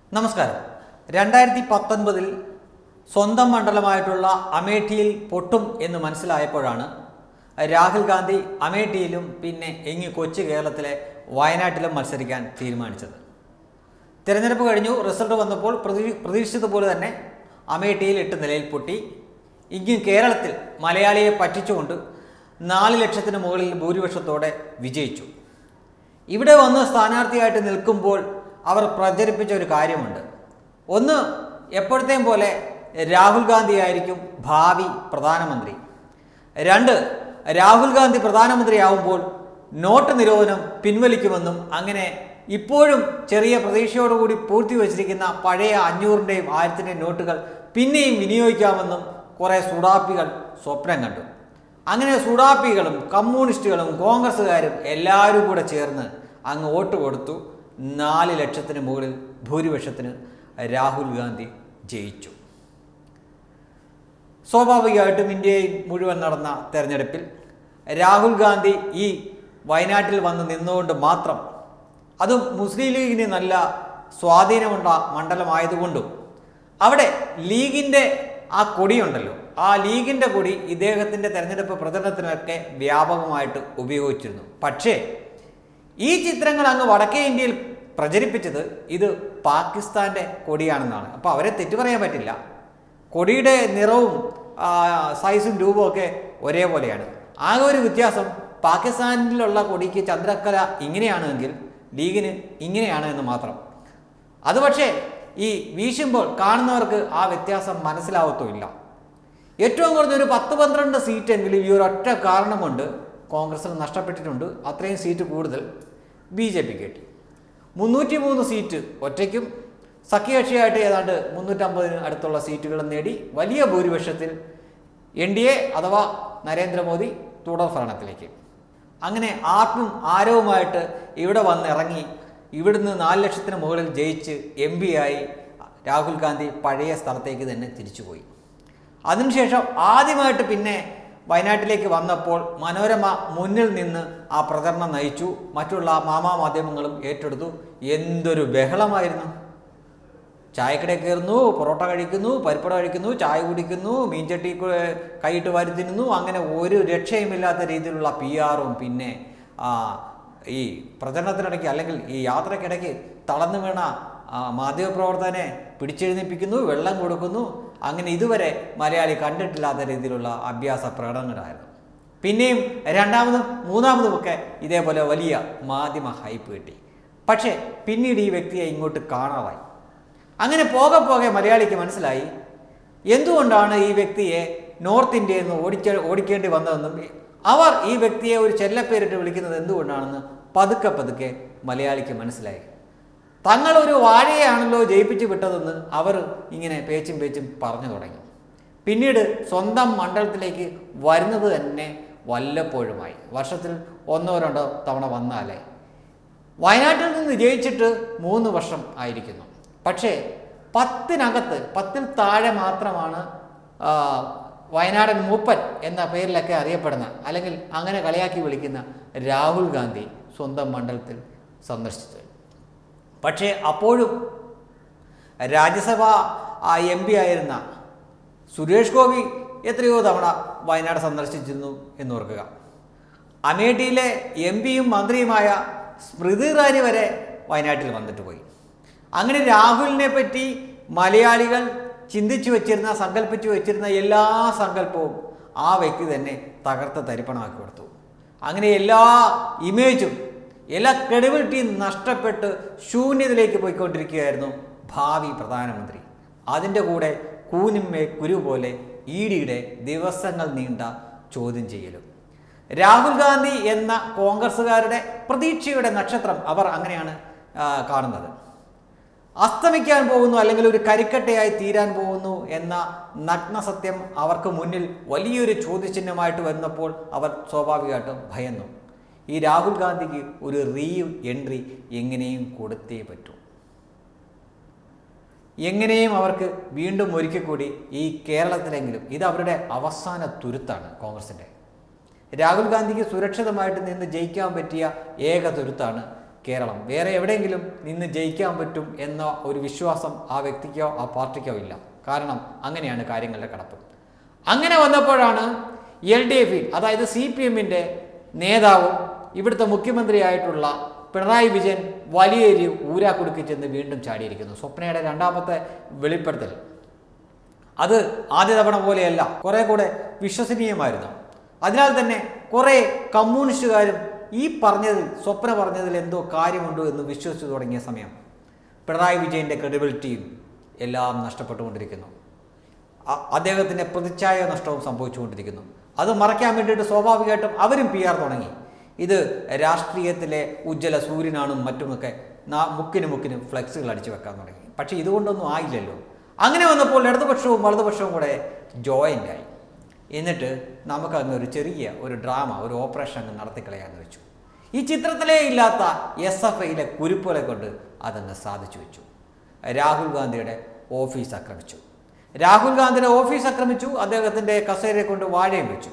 നമസ്കാരം രണ്ടായിരത്തി പത്തൊൻപതിൽ സ്വന്തം മണ്ഡലമായിട്ടുള്ള അമേഠിയിൽ പൊട്ടും എന്ന് മനസ്സിലായപ്പോഴാണ് രാഹുൽ ഗാന്ധി അമേഠിയിലും പിന്നെ എങ്ങി കൊച്ചു കേരളത്തിലെ വയനാട്ടിലും മത്സരിക്കാൻ തീരുമാനിച്ചത് തിരഞ്ഞെടുപ്പ് കഴിഞ്ഞു റിസൾട്ട് വന്നപ്പോൾ പ്രതീ പ്രതീക്ഷിച്ചതുപോലെ തന്നെ അമേഠിയിൽ എട്ട് നിലയിൽ പൊട്ടി ഇങ്ങ് കേരളത്തിൽ മലയാളിയെ പറ്റിച്ചുകൊണ്ട് നാല് ലക്ഷത്തിന് മുകളിൽ ഭൂരിപക്ഷത്തോടെ വിജയിച്ചു ഇവിടെ വന്ന് സ്ഥാനാർത്ഥിയായിട്ട് നിൽക്കുമ്പോൾ അവർ പ്രചരിപ്പിച്ച ഒരു കാര്യമുണ്ട് ഒന്ന് എപ്പോഴത്തെയും പോലെ രാഹുൽ ഗാന്ധി ആയിരിക്കും ഭാവി പ്രധാനമന്ത്രി രണ്ട് രാഹുൽ ഗാന്ധി പ്രധാനമന്ത്രിയാവുമ്പോൾ നോട്ട് നിരോധനം പിൻവലിക്കുമെന്നും അങ്ങനെ ഇപ്പോഴും ചെറിയ പ്രതീക്ഷയോടുകൂടി പൂർത്തി വച്ചിരിക്കുന്ന പഴയ അഞ്ഞൂറിൻ്റെയും ആയിരത്തിൻ്റെയും നോട്ടുകൾ പിന്നെയും വിനിയോഗിക്കാമെന്നും കുറേ സുഡാപ്പികൾ സ്വപ്നം കണ്ടു അങ്ങനെ സുഡാപ്പികളും കമ്മ്യൂണിസ്റ്റുകളും കോൺഗ്രസ്സുകാരും എല്ലാവരും കൂടെ ചേർന്ന് അങ്ങ് വോട്ട് കൊടുത്തു നാല് ലക്ഷത്തിന് മുകളിൽ ഭൂരിപക്ഷത്തിന് രാഹുൽ ഗാന്ധി ജയിച്ചു സ്വാഭാവികമായിട്ടും ഇന്ത്യയിൽ മുഴുവൻ നടന്ന തെരഞ്ഞെടുപ്പിൽ രാഹുൽ ഗാന്ധി ഈ വയനാട്ടിൽ വന്ന് നിന്നുകൊണ്ട് മാത്രം അതും മുസ്ലിം ലീഗിന് നല്ല സ്വാധീനമുണ്ട മണ്ഡലമായതുകൊണ്ടും അവിടെ ലീഗിൻ്റെ ആ കൊടിയുണ്ടല്ലോ ആ ലീഗിൻ്റെ കൊടി ഇദ്ദേഹത്തിൻ്റെ തെരഞ്ഞെടുപ്പ് പ്രചരണത്തിനൊക്കെ വ്യാപകമായിട്ട് ഉപയോഗിച്ചിരുന്നു പക്ഷേ ഈ ചിത്രങ്ങൾ അങ്ങ് വടക്കേ ഇന്ത്യയിൽ പ്രചരിപ്പിച്ചത് ഇത് പാകിസ്ഥാൻ്റെ കൊടിയാണെന്നാണ് അപ്പോൾ അവരെ തെറ്റു പറയാൻ പറ്റില്ല കൊടിയുടെ നിറവും ആ, സൈസും രൂപവും ഒക്കെ ഒരേപോലെയാണ് ആകെ ഒരു വ്യത്യാസം പാകിസ്ഥാനിലുള്ള കൊടിക്ക് ചന്ദ്രക്കല ഇങ്ങനെയാണെങ്കിൽ ലീഗിന് ഇങ്ങനെയാണ് എന്ന് മാത്രം അത് പക്ഷേ ഈ വീശുമ്പോൾ കാണുന്നവർക്ക് ആ വ്യത്യാസം മനസ്സിലാവത്തുമില്ല ഏറ്റവും കുറഞ്ഞ ഒരു പത്ത് പന്ത്രണ്ട് സീറ്റെങ്കിലും ഈ ഒരു ഒറ്റ കാരണം കൊണ്ട് കോൺഗ്രസിന് നഷ്ടപ്പെട്ടിട്ടുണ്ട് അത്രയും സീറ്റ് കൂടുതൽ ബി ജെ പി കിട്ടി മുന്നൂറ്റി മൂന്ന് സീറ്റ് ഒറ്റയ്ക്കും സഖ്യകക്ഷിയായിട്ട് ഏതാണ്ട് മുന്നൂറ്റമ്പതിന് അടുത്തുള്ള സീറ്റുകളും നേടി വലിയ ഭൂരിപക്ഷത്തിൽ എൻ ഡി എ അഥവാ നരേന്ദ്രമോദി തുടർ ഭരണത്തിലേക്ക് അങ്ങനെ ആർക്കും ആരവുമായിട്ട് ഇവിടെ വന്നിറങ്ങി ഇവിടുന്ന് നാല് ലക്ഷത്തിന് മുകളിൽ ജയിച്ച് എം പി ആയി രാഹുൽ ഗാന്ധി പഴയ സ്ഥലത്തേക്ക് തന്നെ തിരിച്ചുപോയി അതിനുശേഷം ആദ്യമായിട്ട് പിന്നെ വയനാട്ടിലേക്ക് വന്നപ്പോൾ മനോരമ മുന്നിൽ നിന്ന് ആ പ്രചരണം നയിച്ചു മറ്റുള്ള മാമാ മാധ്യമങ്ങളും ഏറ്റെടുത്തു എന്തൊരു ബഹളമായിരുന്നു ചായക്കടയിൽ കയറുന്നു പൊറോട്ട കഴിക്കുന്നു പരിപ്പട കഴിക്കുന്നു ചായ കുടിക്കുന്നു മീൻചട്ടി കു- കൈയിട്ട് വാരി തിന്നുന്നു അങ്ങനെ ഒരു രക്ഷയുമില്ലാത്ത രീതിയിലുള്ള പി ആറും പിന്നെ ആ, ഈ പ്രചരണത്തിനിടയ്ക്ക് അല്ലെങ്കിൽ ഈ യാത്രക്കിടയ്ക്ക് തളർന്നു വീണ ആ, മാധ്യമപ്രവർത്തകനെ പിടിച്ചെഴുന്നേൽപ്പിക്കുന്നു വെള്ളം കൊടുക്കുന്നു അങ്ങനെ ഇതുവരെ മലയാളി കണ്ടിട്ടില്ലാത്ത രീതിയിലുള്ള അഭ്യാസ പ്രകടനങ്ങളായിരുന്നു പിന്നെയും രണ്ടാമതും മൂന്നാമതുമൊക്കെ ഇതേപോലെ വലിയ മാധ്യമ ഹൈപ്പ് കിട്ടി പക്ഷേ പിന്നീട് ഈ വ്യക്തിയെ ഇങ്ങോട്ട് കാണാതായി അങ്ങനെ പോകെ പോകെ മലയാളിക്ക് മനസ്സിലായി എന്തുകൊണ്ടാണ് ഈ വ്യക്തിയെ നോർത്ത് ഇന്ത്യയിൽ നിന്ന് ഓടിച്ച ഓടിക്കേണ്ടി വന്നതെന്നും അവർ ഈ വ്യക്തിയെ ഒരു ചെല്ലപ്പേരിട്ട് വിളിക്കുന്നത് എന്തുകൊണ്ടാണെന്ന് പതുക്കെ പതുക്കെ മലയാളിക്ക് മനസ്സിലായി തങ്ങൾ ഒരു വാഴയാണല്ലോ ജയിപ്പിച്ച് വിട്ടതെന്ന് അവർ ഇങ്ങനെ പേച്ചും പേച്ചും പറഞ്ഞു തുടങ്ങി പിന്നീട് സ്വന്തം മണ്ഡലത്തിലേക്ക് വരുന്നത് തന്നെ വല്ലപ്പോഴുമായി വർഷത്തിൽ ഒന്നോ രണ്ടോ തവണ വന്നാലേ വയനാട്ടിൽ നിന്ന് ജയിച്ചിട്ട് മൂന്ന് വർഷം ആയിരിക്കുന്നു പക്ഷേ പത്തിനകത്ത് പത്തിൽ താഴെ മാത്രമാണ് ആ, വയനാടൻ മൂപ്പൻ എന്ന പേരിലൊക്കെ അറിയപ്പെടുന്ന അല്ലെങ്കിൽ അങ്ങനെ കളിയാക്കി വിളിക്കുന്ന രാഹുൽ ഗാന്ധി സ്വന്തം മണ്ഡലത്തിൽ സന്ദർശിച്ചത് പക്ഷേ അപ്പോഴും രാജ്യസഭ എം പി ആയിരുന്ന സുരേഷ് ഗോപി എത്രയോ തവണ വയനാട് സന്ദർശിച്ചിരുന്നു എന്ന് ഓർക്കുക അമേഠിയിലെ എം പിയും മന്ത്രിയുമായ സ്മൃതി ഇറാനി വരെ വയനാട്ടിൽ വന്നിട്ട് പോയി അങ്ങനെ രാഹുലിനെ പറ്റി മലയാളികൾ ചിന്തിച്ചു വെച്ചിരുന്ന സങ്കല്പിച്ചു വെച്ചിരുന്ന എല്ലാ സങ്കല്പവും ആ വ്യക്തി തന്നെ തകർത്ത് തരിപ്പണമാക്കി കൊടുത്തു അങ്ങനെ എല്ലാ ഇമേജും എല്ലാ ക്രെഡിബിലിറ്റിയും നഷ്ടപ്പെട്ട് ശൂന്യതയിലേക്ക് പോയിക്കൊണ്ടിരിക്കുകയായിരുന്നു ഭാവി പ്രധാനമന്ത്രി അതിൻ്റെ കൂടെ കൂനിമ്മേ കുരു പോലെ ഇ ഡിയുടെ ദിവസങ്ങൾ നീണ്ട ചോദ്യം ചെയ്യലും രാഹുൽ ഗാന്ധി എന്ന കോൺഗ്രസ്സുകാരുടെ പ്രതീക്ഷയുടെ നക്ഷത്രം അവർ അങ്ങനെയാണ് ആ, കാണുന്നത് അസ്തമിക്കാൻ പോകുന്നു അല്ലെങ്കിൽ ഒരു കരിക്കട്ടയായി തീരാൻ പോകുന്നു എന്ന നഗ്ന സത്യം അവർക്ക് മുന്നിൽ വലിയൊരു ചോദ്യചിഹ്നമായിട്ട് വന്നപ്പോൾ അവർ സ്വാഭാവികമായിട്ടും ഭയന്നു ഈ രാഹുൽ ഗാന്ധിക്ക് ഒരു റീ എൻട്രി എങ്ങനെയും കൊടുത്തേ പറ്റൂ എങ്ങനെയും അവർക്ക് വീണ്ടും ഒരിക്കൽ കൂടി ഈ കേരളത്തിലെങ്കിലും ഇത് അവരുടെ അവസാന തുരുത്താണ് കോൺഗ്രസിൻ്റെ രാഹുൽ ഗാന്ധിക്ക് സുരക്ഷിതമായിട്ട് നിന്ന് ജയിക്കാൻ പറ്റിയ ഏക തുരുത്താണ് കേരളം വേറെ എവിടെയെങ്കിലും നിന്ന് ജയിക്കാൻ പറ്റും എന്ന ഒരു വിശ്വാസം ആ വ്യക്തിക്കോ ആ പാർട്ടിക്കോ ഇല്ല കാരണം അങ്ങനെയാണ് കാര്യങ്ങളുടെ കിടപ്പ് അങ്ങനെ വന്നപ്പോഴാണ് എൽ ഡി എഫിൽ അതായത് സി പി എമ്മിൻ്റെ നേതാവും ഇവിടുത്തെ മുഖ്യമന്ത്രിയായിട്ടുള്ള പിണറായി വിജയൻ വലിയൊരു ഊരാക്കുടുക്കി ചെന്ന് വീണ്ടും ചാടിയിരിക്കുന്നു സ്വപ്നയുടെ രണ്ടാമത്തെ വെളിപ്പെടുത്തൽ അത് ആദ്യ തവണ പോലെയല്ല കുറെ കൂടെ വിശ്വസനീയമായിരുന്നു അതിനാൽ തന്നെ കുറേ കമ്മ്യൂണിസ്റ്റുകാരും ഈ പറഞ്ഞതിൽ സ്വപ്ന പറഞ്ഞതിൽ എന്തോ കാര്യമുണ്ടോ എന്ന് വിശ്വസിച്ചു തുടങ്ങിയ സമയം പിണറായി വിജയൻ്റെ ക്രെഡിബിലിറ്റിയും എല്ലാം നഷ്ടപ്പെട്ടുകൊണ്ടിരിക്കുന്നു അ- അദ്ദേഹത്തിൻ്റെ പ്രതിച്ഛായ നഷ്ടവും സംഭവിച്ചുകൊണ്ടിരിക്കുന്നു അത് മറയ്ക്കാൻ വേണ്ടിയിട്ട് സ്വാഭാവികമായിട്ടും അവരും പി ആർ തുടങ്ങി ഇത് രാഷ്ട്രീയത്തിലെ ഉജ്ജ്വല സൂര്യനാണും മറ്റുമൊക്കെ നാ മുക്കിന് മുക്കിന് ഫ്ലെക്സുകൾ അടിച്ചു വെക്കാൻ തുടങ്ങി പക്ഷേ ഇതുകൊണ്ടൊന്നും ആയില്ലല്ലോ അങ്ങനെ വന്നപ്പോൾ ഇടതുപക്ഷവും വലതുപക്ഷവും കൂടെ ജോയിൻ്റ് ആയി എന്നിട്ട് നമുക്കങ്ങ് ഒരു ചെറിയ ഒരു ഡ്രാമ ഒരു ഓപ്പറേഷൻ അങ്ങ് നടത്തിക്കളയാന്ന് വെച്ചു ഈ ചിത്രത്തിലേ ഇല്ലാത്ത എസ് എഫ് ഐയിലെ കുരുപ്പുകളെ കൊണ്ട് അതങ്ങ് സാധിച്ചു വെച്ചു രാഹുൽ ഗാന്ധിയുടെ ഓഫീസ് ആക്രമിച്ചു രാഹുൽ ഗാന്ധിയുടെ ഓഫീസ് ആക്രമിച്ചു അദ്ദേഹത്തിൻ്റെ കസേരയെ കൊണ്ട് വാഴയും വെച്ചു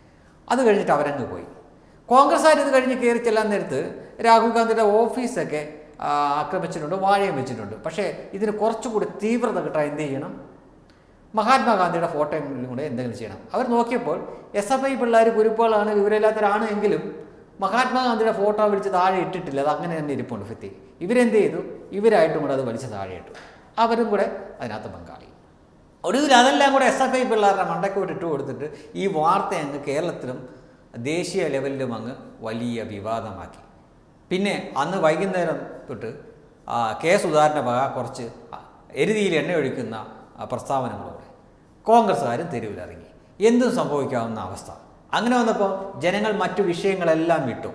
അത് കഴിഞ്ഞിട്ട് അവരങ്ങ് പോയി കോൺഗ്രസ്സുകാർ ഇത് കഴിഞ്ഞ് കയറി ചെല്ലാൻ നേരത്ത് രാഹുൽ ഗാന്ധിയുടെ ഓഫീസൊക്കെ ആ, ആക്രമിച്ചിട്ടുണ്ട് വാഴയും വെച്ചിട്ടുണ്ട് പക്ഷേ ഇതിന് കുറച്ചുകൂടി തീവ്രത കിട്ടാൻ എന്ത് ചെയ്യണം മഹാത്മാഗാന്ധിയുടെ ഫോട്ടോയും കൂടെ എന്തെങ്കിലും ചെയ്യണം അവർ നോക്കിയപ്പോൾ എസ് എഫ് ഐ പിള്ളേർ കുരുപ്പുകളാണ് വിവരമില്ലാത്തവരാണ് എങ്കിലും മഹാത്മാഗാന്ധിയുടെ ഫോട്ടോ വിളിച്ച് താഴെ ഇട്ടിട്ടില്ല അത് അങ്ങനെ തന്നെ ഇരിപ്പുണ്ട് ഭിത്തി ഇവരെന്ത് ചെയ്തു ഇവരായിട്ടും കൂടെ അത് വലിച്ച് താഴെ ഇട്ടു അവരും കൂടെ അതിനകത്ത് പങ്കാളി ഒടുവിൽ അതെല്ലാം കൂടെ എസ് എഫ് ഐ പിള്ളേരുടെ മണ്ടക്കോട്ട് ഇട്ട് കൊടുത്തിട്ട് ഈ വാർത്ത അങ്ങ് കേരളത്തിലും ദേശീയ ലെവലിലും അങ്ങ് വലിയ വിവാദമാക്കി പിന്നെ അന്ന് വൈകുന്നേരം തൊട്ട് ആ, കെ സുധാകരൻ്റെ വക കുറച്ച് എരുതിയിൽ എണ്ണ ഒഴിക്കുന്ന ആ, പ്രസ്താവനകളോടെ കോൺഗ്രസ്സുകാരും തെരുവിലിറങ്ങി എന്തും സംഭവിക്കാവുന്ന അവസ്ഥ അങ്ങനെ വന്നപ്പോൾ ജനങ്ങൾ മറ്റു വിഷയങ്ങളെല്ലാം വിട്ടു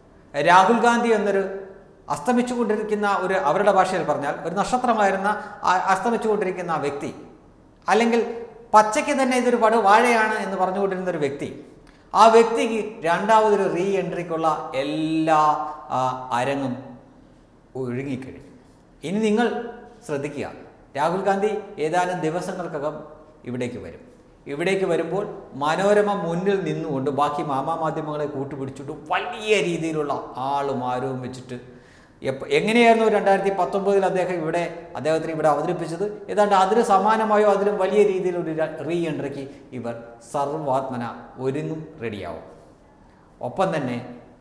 രാഹുൽ ഗാന്ധി എന്നൊരു അസ്തമിച്ചുകൊണ്ടിരിക്കുന്ന ഒരു അവരുടെ ഭാഷയിൽ പറഞ്ഞാൽ ഒരു നക്ഷത്രമായിരുന്ന ആ അസ്തമിച്ചുകൊണ്ടിരിക്കുന്ന ആ വ്യക്തി അല്ലെങ്കിൽ പച്ചയ്ക്ക് തന്നെ ഇതൊരു പടു വാഴയാണ് എന്ന് പറഞ്ഞുകൊണ്ടിരുന്ന ഒരു വ്യക്തി ആ വ്യക്തിക്ക് രണ്ടാമതൊരു റീ എൻട്രിക്കുള്ള എല്ലാ ആ, അരങ്ങും ഒഴുങ്ങിക്കഴിഞ്ഞു ഇനി നിങ്ങൾ ശ്രദ്ധിക്കുക രാഹുൽ ഗാന്ധി ഏതാനും ദിവസങ്ങൾക്കകം ഇവിടേക്ക് വരും ഇവിടേക്ക് വരുമ്പോൾ മനോരമ മുന്നിൽ നിന്നുകൊണ്ട് ബാക്കി മാമാ മാധ്യമങ്ങളെ കൂട്ടുപിടിച്ചിട്ട് വലിയ രീതിയിലുള്ള ആളും ആരവും വെച്ചിട്ട് എപ്പ എങ്ങനെയായിരുന്നു രണ്ടായിരത്തി പത്തൊമ്പതിൽ അദ്ദേഹം ഇവിടെ അദ്ദേഹത്തിന് ഇവിടെ അവതരിപ്പിച്ചത് ഏതാണ്ട് അതിന് സമാനമായോ അതിലും വലിയ രീതിയിലൊരു റീ എൻട്രിക്ക് ഇവർ സർവാത്മന ഒരുങ്ങും റെഡിയാവും ഒപ്പം തന്നെ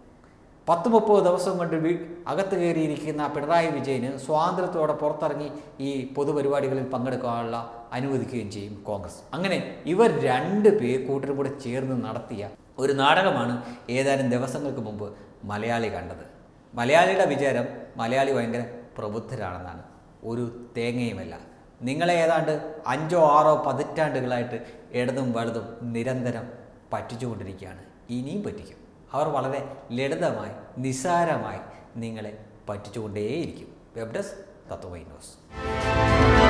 പത്ത് മുപ്പത് ദിവസം കൊണ്ട് വീ അകത്ത് കയറിയിരിക്കുന്ന പിണറായി വിജയന് സ്വാതന്ത്ര്യത്തോടെ പുറത്തിറങ്ങി ഈ പൊതുപരിപാടികളിൽ പങ്കെടുക്കാനുള്ള അനുവദിക്കുകയും ചെയ്യും കോൺഗ്രസ് അങ്ങനെ ഇവർ രണ്ട് പേർ കൂട്ടരും കൂടെ ചേർന്ന് നടത്തിയ ഒരു നാടകമാണ് ഏതാനും ദിവസങ്ങൾക്ക് മുമ്പ് മലയാളി കണ്ടത് മലയാളിയുടെ വിചാരം മലയാളി ഭയങ്കര പ്രബുദ്ധരാണെന്നാണ് ഒരു തേങ്ങയുമല്ല നിങ്ങളെ ഏതാണ്ട് അഞ്ചോ ആറോ പതിറ്റാണ്ടുകളായിട്ട് ഇടതും വലതും നിരന്തരം പറ്റിച്ചുകൊണ്ടിരിക്കുകയാണ് ഇനിയും പറ്റിക്കും അവർ വളരെ ലളിതമായി നിസ്സാരമായി നിങ്ങളെ പറ്റിച്ചുകൊണ്ടേയിരിക്കും വെബ് ഡെസ്ക് തത്വമൈ ന്യൂസ്